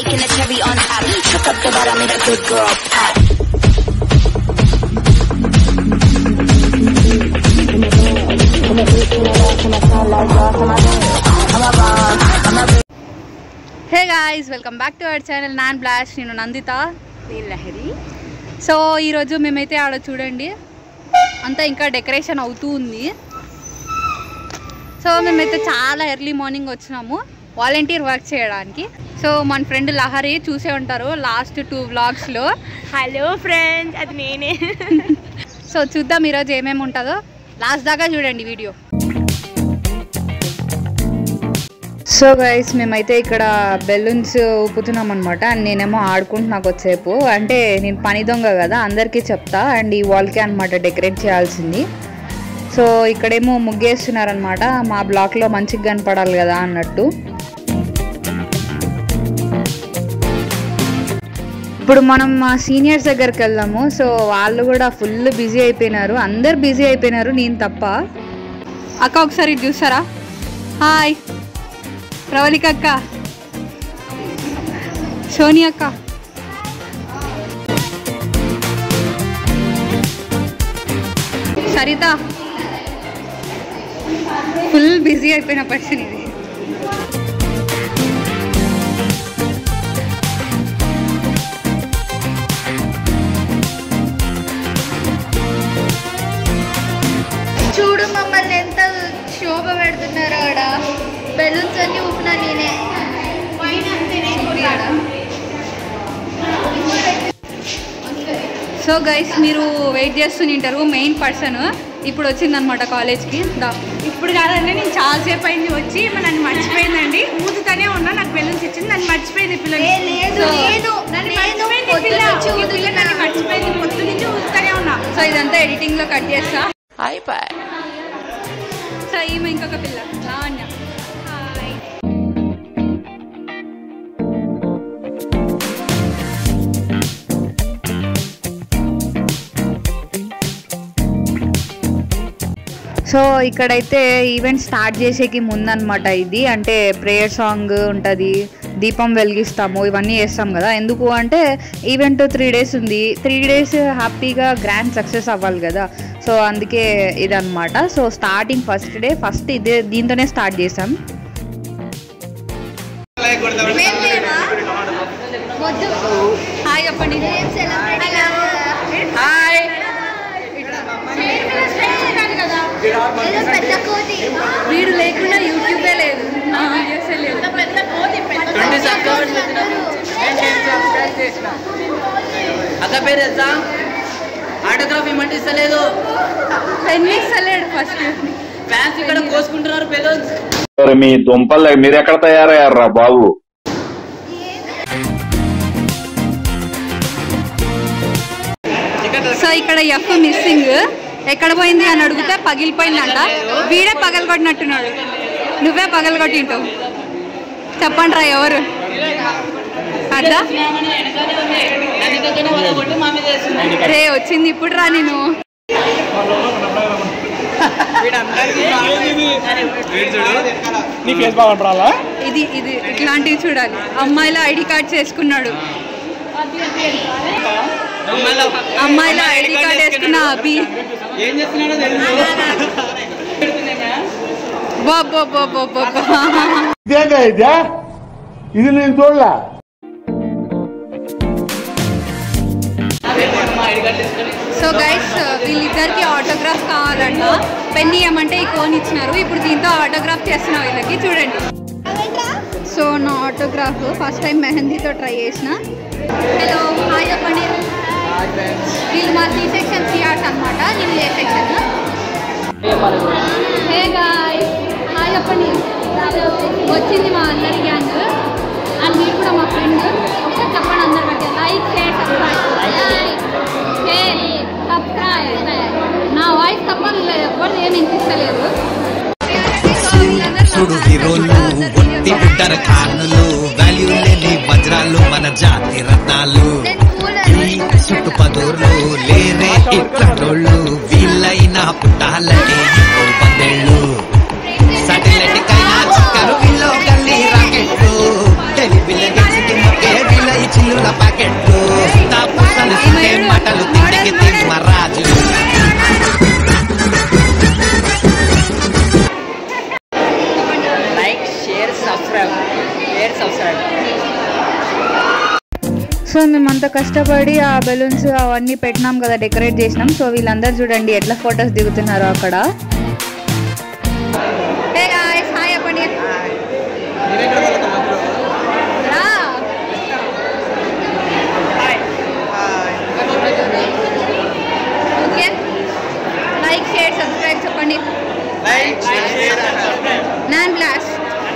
taking a cherry on top. Shook up the bottom, make a good girl pop. Hey guys welcome back to our channel నాన్ బ్లాష్ నేను నందిత నేను Lahari so ఈరోజు మేమైతే ఆడ చూడండి అంతా ఇంకా డెకరేషన్ అవుతూ ఉంది సో మేమైతే చాలా ఎర్లీ మార్నింగ్ వచ్చినాము వాలంటీర్ వర్క్ చేయడానికి సో మన ఫ్రెండ్ లహరి చూసే ఉంటారు లాస్ట్ టూ వ్లాగ్స్లో హలో ఫ్రెండ్స్ అది నేనే సో చూద్దాం ఈరోజు ఏమేమి ఉంటుందో లాస్ట్ దాకా చూడండి వీడియో సో గైస్ మేమైతే ఇక్కడ బెలూన్స్ ఊపుతున్నాం అనమాట అండ్ నేనేమో ఆడుకుంటున్నా కొద్దిసేపు అంటే నేను పని దొంగ కదా అందరికీ చెప్తా అండ్ ఈ వాల్కే అనమాట డెకరేట్ చేయాల్సింది సో ఇక్కడేమో ముగ్గేస్తున్నారనమాట మా బ్లాక్లో మంచిగా కనపడాలి కదా అన్నట్టు ఇప్పుడు మనం మా సీనియర్స్ దగ్గరికి వెళ్దాము సో వాళ్ళు కూడా ఫుల్ బిజీ అయిపోయినారు అందరు బిజీ అయిపోయినారు నేను తప్ప అక్క ఒకసారి ఇటు చూసారా హాయ్ ప్రవళిక అక్క సోని అక్క సరిత ఫుల్ బిజీ అయిపోయిన పర్సన్ ఇది చూడు మమ్మల్ని ఎంత శోభ పెడుతున్నారు ఆడ బెలూన్స్ అన్ని ఊపినా నేనే సో గైస్ మీరు వెయిట్ చేస్తుంటారు మెయిన్ పర్సన్ ఇప్పుడు వచ్చిందనమాట కాలేజ్కి దా ఇప్పుడు కాదండి నేను చాలాసేపు అయింది వచ్చి మరి నన్ను మర్చిపోయిందండి ఊదుతానే ఉన్నా నాకు బెలూన్స్ ఇచ్చింది నన్ను మర్చిపోయింది పిల్ల ఏ, లేదు సో- లేదు నన్ను నేను మర్చిపోయింది పొద్దు పిల్ల నుంచి ఈ పిల్ల ఊదుతున్నా. నన్ను మర్చిపోయింది పొద్దు నుంచి ఊదుతానే ఉన్నా సో ఇదంతా ఎడిటింగ్లో కట్ చేస్తా సో ఈమె ఇంకొక పిల్ల లావణ్య సో ఇక్కడైతే ఈవెంట్ స్టార్ట్ చేసేకి ముందనమాట ఇది అంటే ప్రేయర్ సాంగ్ ఉంటుంది దీపం వెలిగిస్తాము ఇవన్నీ చేస్తాం కదా ఎందుకు అంటే ఈవెంట్ త్రీ డేస్ ఉంది త్రీ డేస్ హ్యాపీగా గ్రాండ్ సక్సెస్ అవ్వాలి కదా సో అందుకే ఇదన్నమాట so starting first day first ఇదే దీంతోనే స్టార్ట్ చేసాం మేము లేవా? వద్దు. హాయ్ చెప్పండి ఏం celebrate చేయాలి? హాయ్ ఏదో పెద్ద కోతి వీడు లేకుండా యూట్యూబే లేదు నా వీడియోసే లేదు అక్క పేరు తెలుసా ఆటోగ్రాఫ్ ఇమ్మంటే ఇస్తలేదు పెన్ ఇస్తలేడు ఫస్ట్ ఫ్యాన్స్ ఇక్కడ కోసుకుంటున్నారు బెలూన్స్ మరి మీ దుంపలు మీరు ఎక్కడ తయారయ్యారా బాబు సో ఇక్కడ ఎఫ్ మిస్సింగ్ ఎక్కడ పోయింది అని అడిగితే పగిలిపోయిందంట వీడే పగలగొట్టినట్టున్నాడు నువ్వే పగలగొట్టింటావు చెప్పండి రా ఎవరు అదా రే వచ్చింది ఇప్పుడు రా నేను నీ ఫేస్ బాగుంటారా ఇది ఇది ఇట్లాంటివి చూడాలి అమ్మాయిల ఐడి కార్డ్ చేసుకున్నాడు అమ్మాయిల ఐడి కార్డ్ వేసుకున్న అభి ఏం చేస్తున్నాడో తెలుసు బాబా బాబా బాబా ఇదేంగా ఇదే ఇది నేను చూడలే సో గైస్ వీళ్ళిద్దరికి ఆటోగ్రాఫ్ కావాలంట పెన్ ఇవ్వమంటే ఈ కోన్ ఇచ్చినారు ఇప్పుడు దీంతో ఆటోగ్రాఫ్ చేస్తున్నా వీళ్ళకి చూడండి సో నా ఆటోగ్రాఫ్ ఫస్ట్ టైం మెహందీతో ట్రై చేసిన హలో హాయ్ చెప్పండి వీళ్ళు మా సి సెక్షన్ సిఆర్స్ అనమాట నేను A section hey guy hi చెప్పండి వచ్చింది మా అందరి గ్యాంగ్ అండ్ మీరు కూడా మా ఫ్రెండ్ ఒకసారి చెప్పండి అందరు బట్టి like share subscribe share subscribe నా వాయిస్ తప్ప ఎవరు ఏం వినిపిస్తలేదు చూడు హీరోలు ఒట్టి బిడ్డర కానులు వాల్యూ లేని వజ్రాలు మన జాతి రత్నాలు ఈ చుట్టుపదూర్లు లేరే ఇట్లంటోళ్ళు వీళ్ళైనా పుట్టాలంటే ఇంకో పదేళ్ళు సాటిలైట్ కైనా చక్కరు వీళ్ళు గల్లీ రాకెట్లు టెలివిజన్ గెలిచి మొక్కే మేమంతా కష్టపడి ఆ బెలూన్స్ అవన్నీ పెట్టినాం కదా డెకరేట్ చేసినాం సో వీళ్ళందరూ చూడండి ఎట్లా ఫొటోస్ దిగుతున్నారో అక్కడ హే గాయ్స్ హాయ్ చెప్పండి రా ఓకే లైక్ షేర్ సబ్స్క్రైబ్ చెప్పండి నాన్ బ్లాస్ట్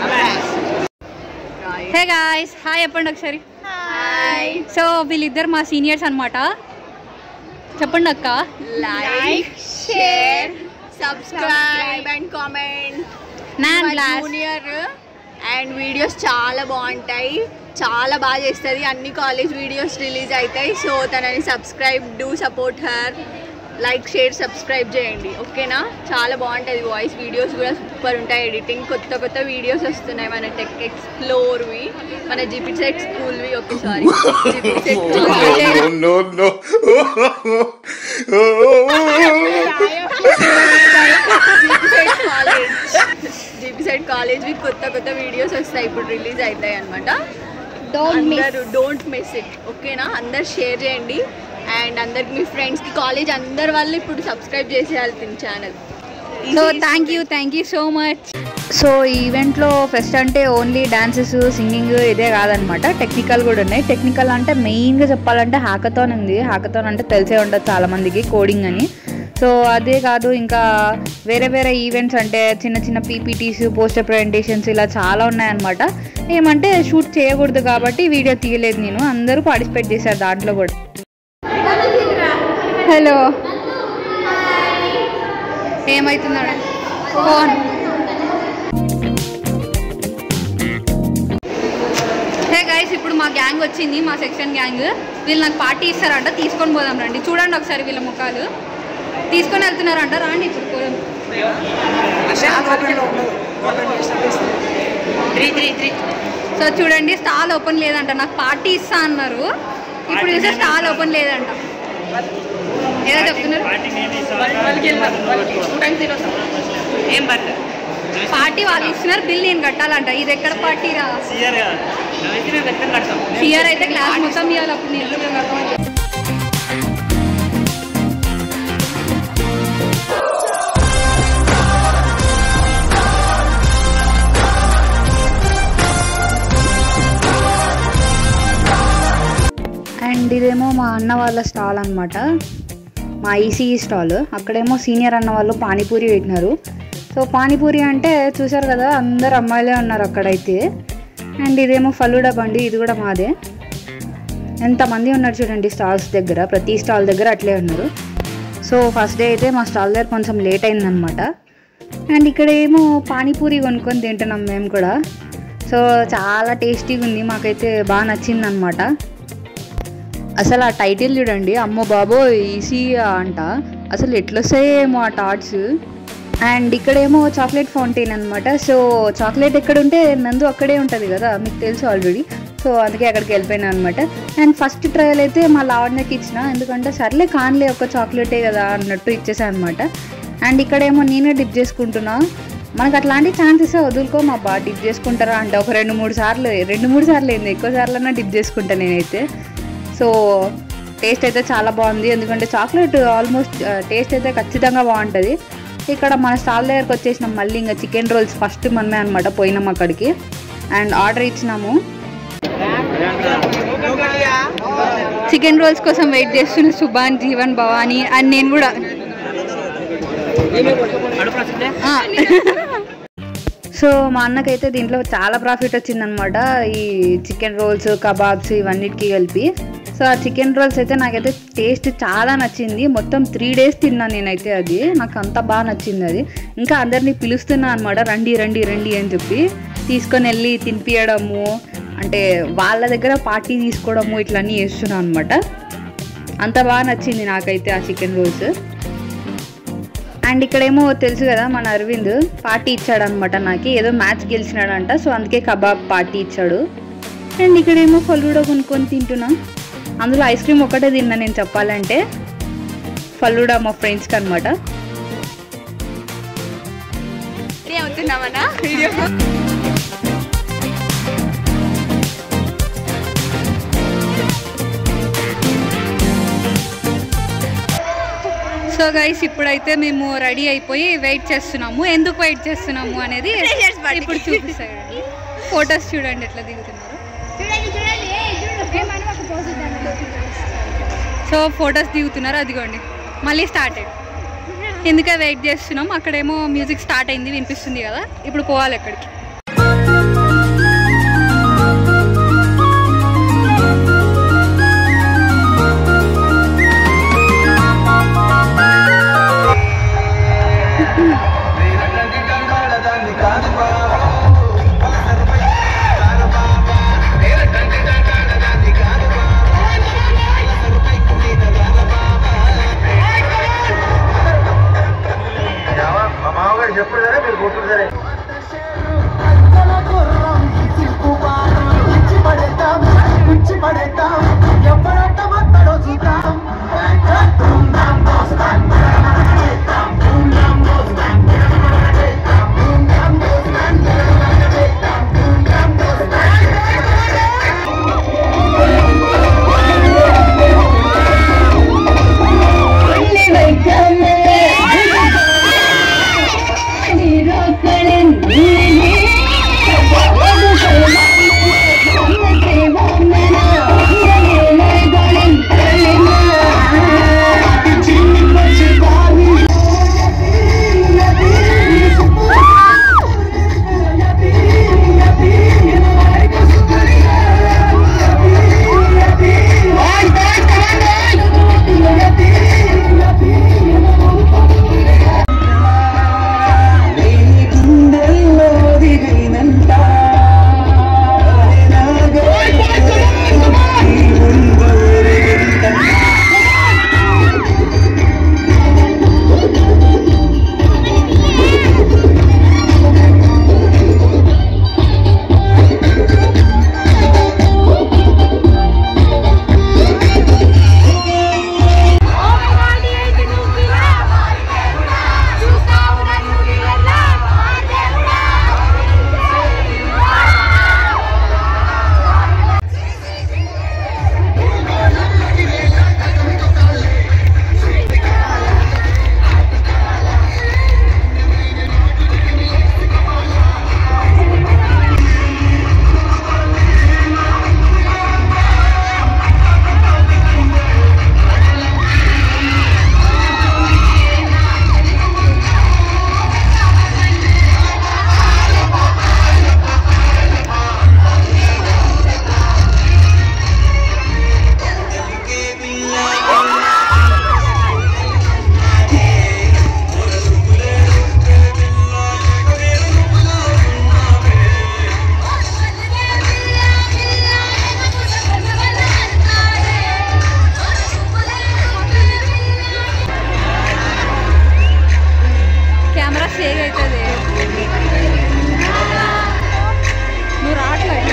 హే గాయ్స్ హాయ్ చెప్పండి ఒకసారి హాయ్ సో వీళ్ళిద్దరు మా సీనియర్స్ అన్నమాట చెప్పండి అక్క like share subscribe and comment నాన్ బ్లాస్ట్ జూనియర్ అండ్ వీడియోస్ చాలా బాగుంటాయి చాలా బాగా చేస్తుంది అన్ని కాలేజ్ వీడియోస్ రిలీజ్ అవుతాయి సో తనని subscribe do support her like share subscribe చేయండి ఓకేనా చాలా బాగుంటుంది వాయిస్ వీడియోస్ కూడా సూపర్ ఉంటాయి ఎడిటింగ్ కొత్త కొత్త వీడియోస్ వస్తున్నాయి మన టెక్ ఎక్స్ప్లోర్వి మన జిపిసెట్ స్కూల్వి okay sorry no, no. College జీపీసైడ్ కాలేజ్ వి కొత్త కొత్త వీడియోస్ వస్తాయి ఇప్పుడు రిలీజ్ అవుతాయి అనమాట అందరూ డోంట్ మిస్ ఇట్ ఓకేనా అందరు షేర్ చేయండి అండ్ అందరికి మీ ఫ్రెండ్స్కి కాలేజ్ అందరు వాళ్ళు ఇప్పుడు సబ్స్క్రైబ్ చేసేయాలి తిని channel so thank you thank you so much so ఈవెంట్లో ఫెస్ట్ అంటే ఓన్లీ డాన్సెస్ సింగింగ్ ఇదే కాదనమాట టెక్నికల్ కూడా ఉన్నాయి టెక్నికల్ అంటే మెయిన్గా చెప్పాలంటే హ్యాకథాన్ ఉంది హ్యాకథాన్ అంటే తెలిసే ఉంటుంది చాలా మందికి కోడింగ్ అని సో అదే కాదు ఇంకా వేరే వేరే ఈవెంట్స్ అంటే చిన్న చిన్న పీపీటీస్ పోస్టర్ ప్రజెంటేషన్స్ ఇలా చాలా ఉన్నాయన్నమాట ఏమంటే షూట్ చేయకూడదు కాబట్టి వీడియో తీయలేదు నేను అందరూ పార్టిసిపేట్ చేశారు దాంట్లో కూడా హలో ఏమవుతున్నాడు ఫోన్ హే గైస్ ఇప్పుడు మా గ్యాంగ్ వచ్చింది మా సెక్షన్ గ్యాంగ్ వీళ్ళు నాకు పార్టీ ఇస్తారంట తీసుకొని పోదాం రండి చూడండి ఒకసారి వీళ్ళ ముఖాలు తీసుకొని వెళ్తున్నారంట రాండి ఇప్పుడు పోదాం సో చూడండి స్టాల్ ఓపెన్ లేదంట నాకు పార్టీ ఇస్తా అన్నారు ఇప్పుడు చూస్తే స్టాల్ ఓపెన్ లేదంట ఏదో చెప్తున్నారు ఏం పట్ట పార్టీ వాళ్ళు ఇస్తున్నారు బిల్ నేను కట్టాలంట ఇది ఎక్కడ పార్టీ రా నువ్వైతే మేము ఖచ్చితంగా కడతాం సిఆర్ అయితే క్లాస్ మొత్తం ఇవ్వాలి అప్పుడు నేను అండ్ ఇదేమో మా అన్న వాళ్ళ స్టాల్ అనమాట మా ఈసీఈ స్టాల్ అక్కడేమో సీనియర్ అన్న వాళ్ళు పానీపూరి పెట్టినారు సో పానీపూరి అంటే చూసారు కదా అందరు అమ్మాయిలే ఉన్నారు అక్కడైతే అండ్ ఇదేమో ఫలూడా బండి ఇది కూడా మాదే ఎంతమంది ఉన్నారు చూడండి స్టాల్స్ దగ్గర ప్రతి స్టాల్ దగ్గర అట్లే ఉన్నారు సో ఫస్ట్ డే అయితే మా స్టాల్ దగ్గర కొంచెం లేట్ అయిందనమాట అండ్ ఇక్కడ ఏమో పానీపూరి కొనుక్కొని తింటున్నాం మేము కూడా సో చాలా టేస్టీగా ఉంది మాకైతే బాగా నచ్చిందనమాట అసలు ఆ టైటిల్ చూడండి అమ్మో బాబో ఈసీ అంట అసలు ఎట్లొస్తాయేమో ఆ టాట్స్ అండ్ ఇక్కడేమో చాక్లెట్ ఫౌంటైన్ అనమాట సో చాక్లెట్ ఎక్కడ ఉంటే నందు అక్కడే ఉంటుంది కదా మీకు తెలుసు ఆల్రెడీ సో అందుకే అక్కడికి వెళ్ళిపోయినా అనమాట అండ్ ఫస్ట్ ట్రయల్ అయితే మా లావణ్యకి ఇచ్చిన ఎందుకంటే సర్లే కాన్లే ఒక చాక్లెటే కదా అన్నట్టు ఇచ్చేసాను అనమాట అండ్ ఇక్కడేమో నేనే డిప్ చేసుకుంటున్నా మనకు అట్లాంటి ఛాన్సెస్ వదులుకో మా బా డిప్ చేసుకుంటారా అంటే ఒక రెండు మూడు సార్లు రెండు మూడు సార్లు ఏంది ఎక్కువ సార్లన్నా డిప్ చేసుకుంటా నేనైతే సో టేస్ట్ అయితే చాలా బాగుంది ఎందుకంటే చాక్లెట్ ఆల్మోస్ట్ టేస్ట్ అయితే ఖచ్చితంగా బాగుంటుంది ఇక్కడ మన స్టాల్ దగ్గరకు వచ్చేసినాం మళ్ళీ ఇంకా చికెన్ రోల్స్ ఫస్ట్ మనమే అనమాట పోయినాం అక్కడికి అండ్ ఆర్డర్ ఇచ్చినాము చికెన్ రోల్స్ కోసం వెయిట్ చేస్తున్న సుభాన్ జీవన్ భవానీ అండ్ నేను కూడా ఆ. సో మా అన్నకైతే దీంట్లో చాలా ప్రాఫిట్ వచ్చిందనమాట ఈ చికెన్ రోల్స్ కబాబ్స్ ఇవన్నిటికి కలిపి సో ఆ చికెన్ రోల్స్ అయితే నాకైతే టేస్ట్ చాలా నచ్చింది మొత్తం త్రీ డేస్ తిన్నాను నేనైతే అది నాకు అంత బాగా నచ్చింది అది ఇంకా అందరినీ పిలుస్తున్నా అనమాట రండి రండి రండి అని చెప్పి తీసుకొని వెళ్ళి తినిపించడము అంటే వాళ్ళ దగ్గర పార్టీ తీసుకోవడము ఇట్లన్నీ చేస్తున్నాను అనమాట అంత బాగా నచ్చింది నాకైతే ఆ చికెన్ రోల్స్ అండ్ ఇక్కడేమో తెలుసు కదా మన అరవింద్ పార్టీ ఇచ్చాడు అనమాట నాకు ఏదో మ్యాచ్ గెలిచినాడంట సో అందుకే కబాబ్ పార్టీ ఇచ్చాడు అండ్ ఇక్కడేమో ఫలూడా కొనుక్కొని తింటున్నా అందులో ఐస్ క్రీమ్ ఒకటే తిన్నా నేను చెప్పాలంటే ఫలూడా మా ఫ్రెండ్స్కి అనమాట అవుతున్నామన్నా వీడియో సో గైస్ ఇప్పుడైతే మేము రెడీ అయిపోయి వెయిట్ చేస్తున్నాము ఎందుకు వెయిట్ చేస్తున్నాము అనేది Freshers party. ఇప్పుడు చూపిస్తాయి ఫొటోస్ చూడండి ఎట్లా దిగుతున్నారు సో ఫొటోస్ దిగుతున్నారు అదిగోండి మళ్ళీ స్టార్ట్ అయ్యి ఎందుకే వెయిట్ చేస్తున్నాం అక్కడేమో మ్యూజిక్ స్టార్ట్ అయింది వినిపిస్తుంది కదా ఇప్పుడు పోవాలి అక్కడికి కెమెరా షేక్ అవుతుంది నువ్వు రావట్లేదు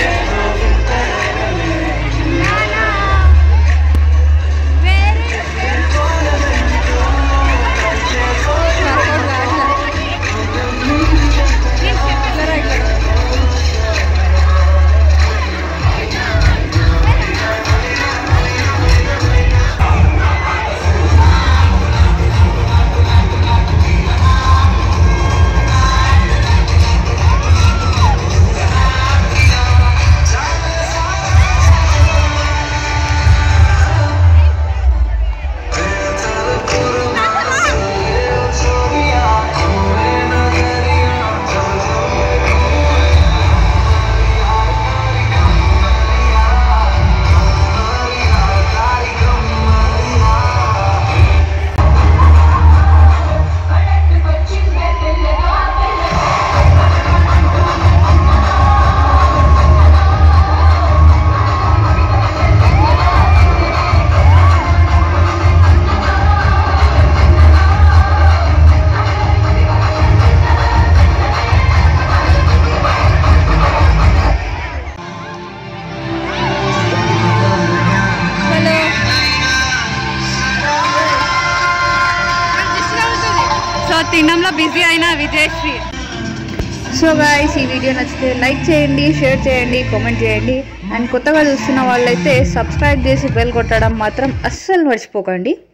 సో తినడంలో బిజీ అయిన విజయశ్రీ సో గాయస్ ఈ వీడియో నచ్చితే లైక్ చేయండి షేర్ చేయండి కామెంట్ చేయండి అండ్ కొత్తగా చూస్తున్న వాళ్ళైతే సబ్స్క్రైబ్ చేసి బెల్ కొట్టడం మాత్రం అస్సలు మర్చిపోకండి